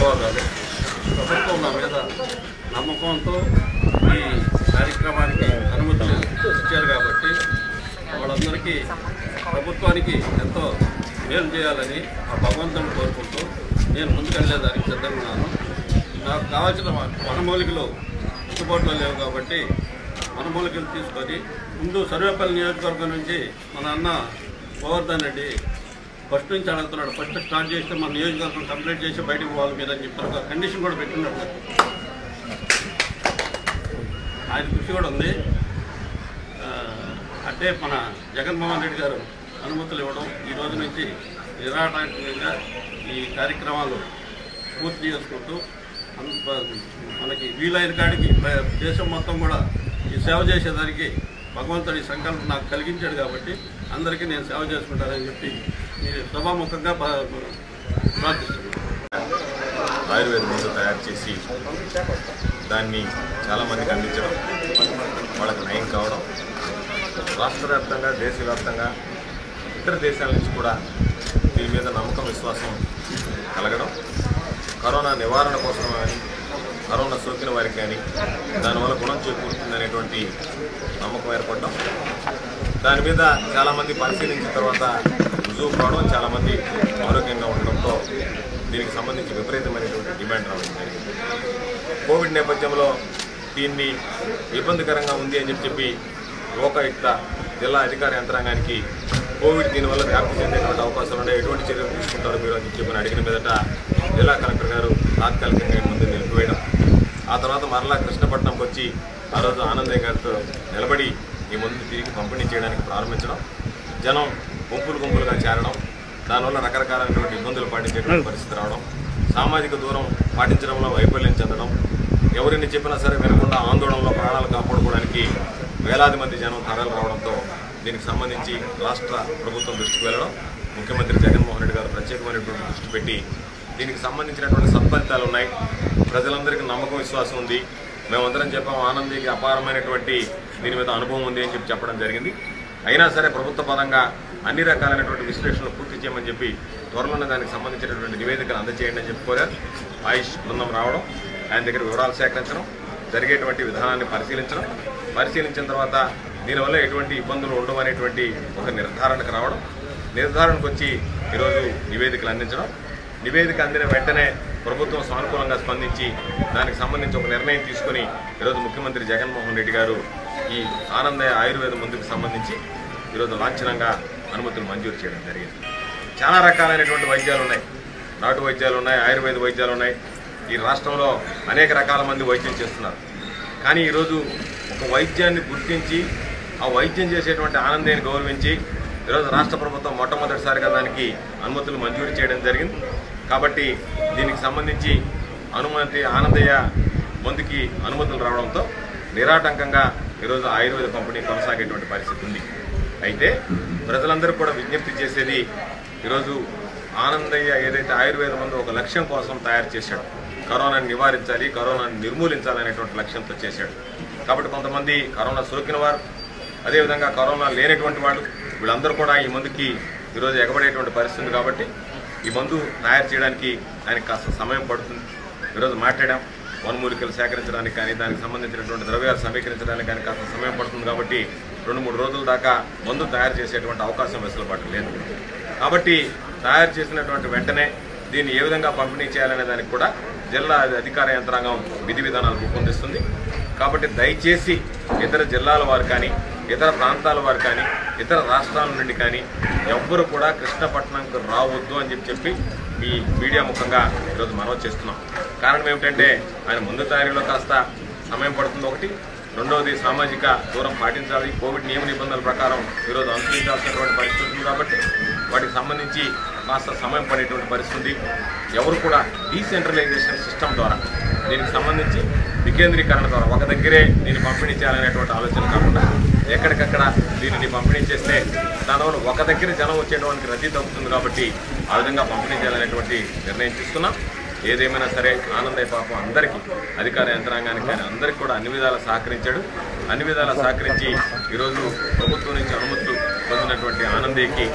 ధన్యవాదాలు ప్రభుత్వం నా మీద నమ్మకంతో ఈ కార్యక్రమానికి అనుమతులు ఇచ్చారు కాబట్టి వాళ్ళందరికీ ప్రభుత్వానికి ఎంతో మేలు చేయాలని ఆ భగవంతుని కోరుకుంటూ నేను ముందుకెళ్ళేదానికి సిద్ధంగా ఉన్నాను నాకు కావాల్సిన వనమూలికలు అందుబాటులో లేవు కాబట్టి వనమూలికలు తీసుకొని ముందు సర్వేపల్లి నియోజకవర్గం నుంచి మన అన్న గోవర్ధన్ రెడ్డి ఫస్ట్ నుంచి అడుగుతున్నాడు ఫస్ట్ స్టార్ట్ చేస్తే మన నియోజకవర్గం కంప్లీట్ చేసి బయటకు పోవాలి మీద అని చెప్పి ఒక కండిషన్ కూడా పెట్టినాడు ఆయన కృషి కూడా ఉంది ఆ, అంటే మన జగన్మోహన్ రెడ్డి గారు అనుమతులు ఇవ్వడం ఈ రోజు నుంచి నిరాటంకంగా ఈ కార్యక్రమాలు పూర్తి చేసుకుంటూ అంత మనకి వీలైన కాడికి ప- దేశం మొత్తం కూడా ఈ సేవ చేసేదానికి భగవంతుడి సంకల్పం నాకు కలిగించాడు కాబట్టి అందరికీ నేను సేవ చేసుకుంటానని చెప్పి ఈ సభాముఖంగా ప- ప్రార్థిస్తున్నాను ఆయుర్వేద మందు తయారు చేసి దాన్ని చాలామందికి అందించడం వాళ్ళకి నయం కావడం రాష్ట్ర వ్యాప్తంగా దేశవ్యాప్తంగా ఇతర దేశాల నుంచి కూడా దీని మీద నమ్మకం విశ్వాసం కలగడం కరోనా నివారణ కోసం కానీ కరోనా సోకిన వారికి కానీ దానివల్ల గుణం చేకూరుతుందనేటువంటి నమ్మకం ఏర్పడడం దాని మీద చాలామంది పరిశీలించిన తర్వాత రుజువు కావడం చాలామంది ఆరోగ్యంగా ఉండడంతో దీనికి సంబంధించి విపరీతమైనటువంటి డిమాండ్ రావడం జరిగింది కోవిడ్ నేపథ్యంలో దీన్ని ఇబ్బందికరంగా ఉంది అని చెప్పి చెప్పి లోకాయుక్త జిల్లా అధికార యంత్రాంగానికి కోవిడ్ దీనివల్ల వ్యాప్తి చెందేటువంటి అవకాశాలు ఉన్నాయి ఎటువంటి చర్యలు తీసుకుంటారు మీరు అని చెప్పి అడిగిన మీదట జిల్లా కలెక్టర్ గారు తాత్కాలికంగా ఈ ముందు నిలిపివేయడం ఆ తర్వాత మరలా కృష్ణపట్నంకి వచ్చి ఆ రోజు ఆనందయ్య గారితో నిలబడి ఈ ముందు తిరిగి పంపిణీ చేయడానికి ప్రారంభించడం జనం గుంపులు గుంపులుగా చేరడం దానివల్ల రకరకాలైనటువంటి ఇబ్బందులు పాటించేటువంటి పరిస్థితి రావడం సామాజిక దూరం పాటించడంలో వైఫల్యం చెందడం ఎవరిని చెప్పినా సరే వినకుండా ఆందోళనలో ప్రాణాలు కాపాడుకోవడానికి వేలాది మంది జనం తరలి రావడంతో దీనికి సంబంధించి రాష్ట్ర ప్రభుత్వం దృష్టికి వెళ్ళడం ముఖ్యమంత్రి జగన్మోహన్ రెడ్డి గారు ప్రత్యేకమైనటువంటి దృష్టి పెట్టి దీనికి సంబంధించినటువంటి సత్ఫలితాలు ఉన్నాయి ప్రజలందరికీ నమ్మకం విశ్వాసం ఉంది మేమందరం చెప్పాము ఆనందికి అపారమైనటువంటి దీని మీద అనుభవం ఉంది అని చెప్పి చెప్పడం జరిగింది అయినా సరే ప్రభుత్వ పరంగా అన్ని రకాలైనటువంటి విశ్లేషణలు పూర్తి చేయమని చెప్పి త్వరలోనే దానికి సంబంధించినటువంటి నివేదికలు అందజేయండి అని చెప్పి కోరారు ఆయుష్ బృందం రావడం ఆయన దగ్గర వివరాలు సేకరించడం జరిగేటువంటి విధానాన్ని పరిశీలించడం పరిశీలించిన తర్వాత దీనివల్ల ఎటువంటి ఇబ్బందులు ఉండవు అనేటువంటి ఒక నిర్ధారణకు రావడం నిర్ధారణకు వచ్చి ఈరోజు నివేదికలు అందించడం నివేదిక అందిన వెంటనే ప్రభుత్వం సానుకూలంగా స్పందించి దానికి సంబంధించి ఒక నిర్ణయం తీసుకొని ఈరోజు ముఖ్యమంత్రి జగన్మోహన్ రెడ్డి గారు ఈ ఆనందయ ఆయుర్వేద మందుకు సంబంధించి ఈరోజు లాంఛనంగా అనుమతులు మంజూరు చేయడం జరిగింది చాలా రకాలైనటువంటి వైద్యాలు ఉన్నాయి నాటు వైద్యాలు ఉన్నాయి ఆయుర్వేద వైద్యాలు ఉన్నాయి ఈ రాష్ట్రంలో అనేక రకాల మంది వైద్యం చేస్తున్నారు కానీ ఈరోజు ఒక వైద్యాన్ని గుర్తించి ఆ వైద్యం చేసేటువంటి ఆనందాన్ని గౌరవించి ఈరోజు రాష్ట్ర ప్రభుత్వం మొట్టమొదటిసారిగా దానికి అనుమతులు మంజూరు చేయడం జరిగింది కాబట్టి దీనికి సంబంధించి అనుమతి ఆనందయ్య మందుకి అనుమతులు రావడంతో నిరాటంకంగా ఈరోజు ఆయుర్వేద పంపిణీ కొనసాగేటువంటి పరిస్థితి ఉంది అయితే ప్రజలందరూ కూడా విజ్ఞప్తి చేసేది ఈరోజు ఆనందయ్య ఏదైతే ఆయుర్వేద మందు ఒక లక్ష్యం కోసం తయారు చేశాడు కరోనాని నివారించాలి కరోనాని నిర్మూలించాలనేటువంటి లక్ష్యంతో చేశాడు కాబట్టి కొంతమంది కరోనా సోకిన వారు అదేవిధంగా కరోనా లేనటువంటి వాళ్ళు వీళ్ళందరూ కూడా ఈ మందుకి ఈరోజు ఎగబడేటువంటి పరిస్థితి ఉంది కాబట్టి ఈ మందు తయారు చేయడానికి ఆయనకి కాస్త సమయం పడుతుంది ఈరోజు మాట్లాడాం వనమూలికలు సేకరించడానికి కానీ దానికి సంబంధించినటువంటి ద్రవ్యాలు సమీకరించడానికి కానీ కాస్త సమయం పడుతుంది కాబట్టి రెండు మూడు రోజుల దాకా మందు తయారు చేసేటువంటి అవకాశం వెసులుబాటు లేదు కాబట్టి తయారు చేసినటువంటి వెంటనే దీన్ని ఏ విధంగా పంపిణీ చేయాలనే దానికి కూడా జిల్లా అధికార యంత్రాంగం విధి విధానాలు రూపొందిస్తుంది కాబట్టి దయచేసి ఇతర జిల్లాల వారు కానీ ఇతర ప్రాంతాల వారు కానీ ఇతర రాష్ట్రాల నుండి కానీ ఎవ్వరు కూడా కృష్ణపట్నంకు రావద్దు అని చెప్పి చెప్పి మీ మీడియా ముఖంగా ఈరోజు మనవి చేస్తున్నాం కారణం ఏమిటంటే ఆయన ముందు తయారీలో కాస్త సమయం పడుతుంది ఒకటి రెండవది సామాజిక దూరం పాటించాలి కోవిడ్ నియమ నిబంధనల ప్రకారం ఈరోజు అనుసరించాల్సినటువంటి పరిస్థితి ఉంది కాబట్టి వాటికి సంబంధించి కాస్త సమయం పడేటువంటి పరిస్థితి ఉంది ఎవరు కూడా డీసెంట్రలైజేషన్ సిస్టమ్ ద్వారా దీనికి సంబంధించి వికేంద్రీకరణ ద్వారా ఒక దగ్గరే దీన్ని పంపిణీ చేయాలనేటువంటి ఆలోచన కాకుండా ఎక్కడికక్కడ దీనిని పంపిణీ చేస్తే దానివల్ల ఒక దగ్గర జనం వచ్చేటువంటి రద్దీ తగ్గుతుంది కాబట్టి ఆ విధంగా పంపిణీ చేయాలనేటువంటి నిర్ణయం తీసుకున్నాం ఏదేమైనా సరే ఆనందయ్య పాపం అందరికీ అధికార యంత్రాంగానికి కానీ అందరికీ కూడా అన్ని విధాలా సహకరించాడు అన్ని విధాలా సహకరించి ఈరోజు ప్రభుత్వం నుంచి అనుమతులు పొందినటువంటి ఆనందయ్యకి ఈ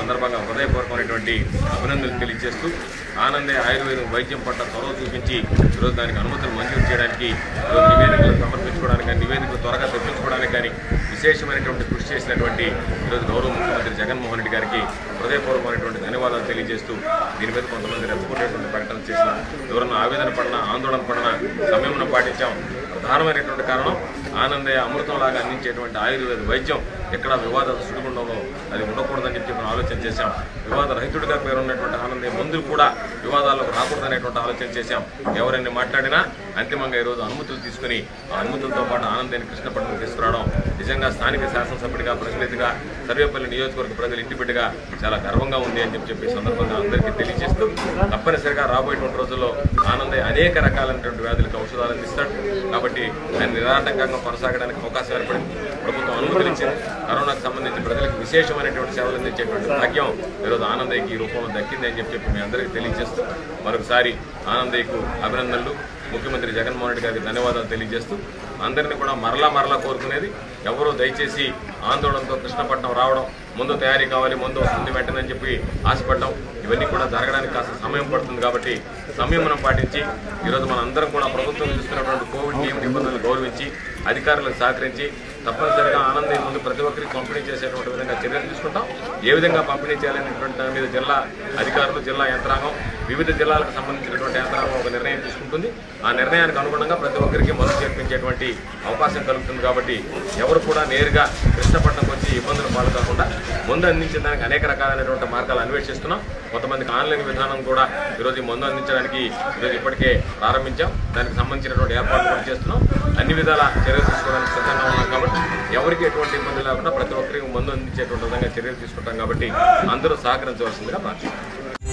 సందర్భంగా హృదయపూర్వకమైనటువంటి అభినందనలు తెలియజేస్తూ ఆనందే ఆయుర్వేదం వైద్యం పట్ల చొరవ చూపించి ఈరోజు దానికి అనుమతులు మంజూరు చేయడానికి ఈరోజు నివేదికలు సమర్పించుకోవడానికి కానీ నివేదికలు త్వరగా తెప్పించుకోవడానికి కానీ విశేషమైనటువంటి కృషి చేసినటువంటి ఈరోజు గౌరవ ముఖ్యమంత్రి జగన్మోహన్ రెడ్డి గారికి హృదయపూర్వకమైనటువంటి ధన్యవాదాలు తెలియజేస్తూ దీని మీద కొంతమంది రెచ్చగొట్టేటువంటి ప్రకటన చేసిన ఎవరన్నా ఆవేదన పడినా ఆందోళన పడినా సమయంలో పాటించాం ప్రధానమైనటువంటి కారణం ఆనందయ్య అమృతంలాగా అందించేటువంటి ఆయుర్వేద వైద్యం ఎక్కడ వివాదాలు సుడిగుండంలో అది ఉండకూడదని చెప్పి మనం ఆలోచన చేశాం వివాద రహితుడిగా పేరున్నటువంటి ఆనందయ్య మందులు కూడా వివాదాలకు రాకూడదనేటువంటి ఆలోచన చేశాం ఎవరైనా మాట్లాడినా అంతిమంగా ఈరోజు అనుమతులు తీసుకుని ఆ అనుమతులతో పాటు ఆనందాన్ని కృష్ణపట్నం తీసుకురావడం నిజంగా స్థానిక శాసనసభ్యుడిగా ప్రతినిధిగా సర్వేపల్లి నియోజకవర్గ ప్రజలు ఇంటి బిడ్డగా చాలా గర్వంగా ఉంది అని చెప్పి చెప్పి ఈ సందర్భంగా అందరికీ తెలియజేస్తూ తప్పనిసరిగా రాబోయేటువంటి రోజుల్లో ఆనందయ్య అనేక రకాలైనటువంటి వ్యాధులకు ఔషధాలు అందిస్తాడు కాబట్టి ఆయన నిరాటంకంగా కొనసాగడానికి అవకాశం ఏర్పడింది ప్రభుత్వం అనుమతులు ఇచ్చింది కరోనాకు సంబంధించి ప్రజలకు విశేషమైనటువంటి సేవలు అందించేటువంటి భాగ్యం ఈరోజు ఆనందయ్యకి ఈ రూపంలో దక్కింది అని చెప్పి చెప్పి మీ అందరికీ తెలియజేస్తూ మరొకసారి ఆనందయ్యకు అభినందనలు ముఖ్యమంత్రి జగన్మోహన్ రెడ్డి గారికి ధన్యవాదాలు తెలియజేస్తూ అందరినీ కూడా మరలా మరలా కోరుకునేది ఎవరూ దయచేసి ఆందోళనతో కృష్ణపట్నం రావడం ముందు తయారీ కావాలి ముందు వస్తుంది వెంటనే అని చెప్పి ఆశపడడం ఇవన్నీ కూడా జరగడానికి కాస్త సమయం పడుతుంది కాబట్టి సంయమనం పాటించి ఈరోజు మన అందరం కూడా ప్రభుత్వం చూస్తున్నటువంటి కోవిడ్ నియమ నిబంధనలు గౌరవించి అధికారులకు సహకరించి తప్పనిసరిగా ఆనందం ముందు ప్రతి ఒక్కరికి పంపిణీ చేసేటువంటి విధంగా చర్యలు తీసుకుంటాం ఏ విధంగా పంపిణీ చేయాలనేటువంటి దాని మీద జిల్లా అధికారులు జిల్లా యంత్రాంగం వివిధ జిల్లాలకు సంబంధించినటువంటి యంత్రాంగం ఒక నిర్ణయం తీసుకుంటుంది ఆ నిర్ణయానికి అనుగుణంగా ప్రతి ఒక్కరికి మందు చేర్పించేటువంటి అవకాశం కలుగుతుంది కాబట్టి ఎవరు కూడా నేరుగా కృష్ణపట్నంకి వచ్చి ఇబ్బందులు పాల్గొకుండా ముందు అందించిన దానికి అనేక రకాలైనటువంటి మార్గాలు అన్వేషిస్తున్నాం కొంతమందికి ఆన్లైన్ విధానం కూడా ఈరోజు ఈ మందు అందించడానికి ఈరోజు ఇప్పటికే ప్రారంభించాం దానికి సంబంధించినటువంటి ఏర్పాట్లు కూడా చేస్తున్నాం అన్ని విధాల చర్యలు తీసుకోవడానికి సిద్ధంగా ఉన్నాం కాబట్టి ఎవరికి ఎటువంటి ఇబ్బంది లేకుండా ప్రతి ఒక్కరికి మందు అందించేటువంటి విధంగా చర్యలు తీసుకుంటాం కాబట్టి అందరూ సహకరించవలసిందిగా ప్రార్థిస్తున్నాం